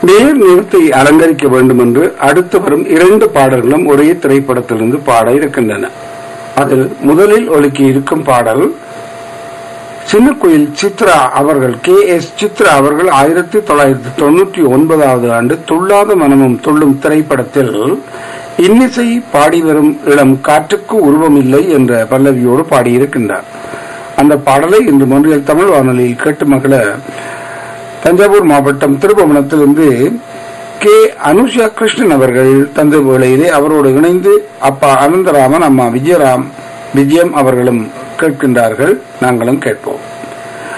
நேர் நிறுத்தை அலங்கரிக்க வேண்டும் என்று அடுத்து வரும் இரண்டு பாடல்களும் ஒரே திரைப்படத்திலிருந்து பாட இருக்கின்றன அதில் முதலில் ஒலிக்கி இருக்கும் பாடல் சின்னக்குயில் சித்ரா அவர்கள் கே எஸ் சித்ரா அவர்கள் ஆயிரத்தி தொள்ளாயிரத்தி தொண்ணூற்றி ஒன்பதாவது ஆண்டு துள்ளாத மனமும் துள்ளும் திரைப்படத்தில் இன்னிசை பாடி வரும் இளம் காற்றுக்கு உருவமில்லை என்ற பல்லவியோடு பாடியிருக்கின்றார் அந்த பாடலை இன்று மொன்றியல் தமிழ் வானொலியில் கேட்டு மகள தஞ்சாவூர் மாவட்டம் திருபுவனத்திலிருந்து கே அனுஷா கிருஷ்ணன் அவர்கள் தந்த வேளையிலே அவரோடு இணைந்து அப்பா அனந்தராமன் அம்மா விஜயராம் விஜயம் அவர்களும் கேட்கின்றார்கள் நாங்களும் கேட்போம்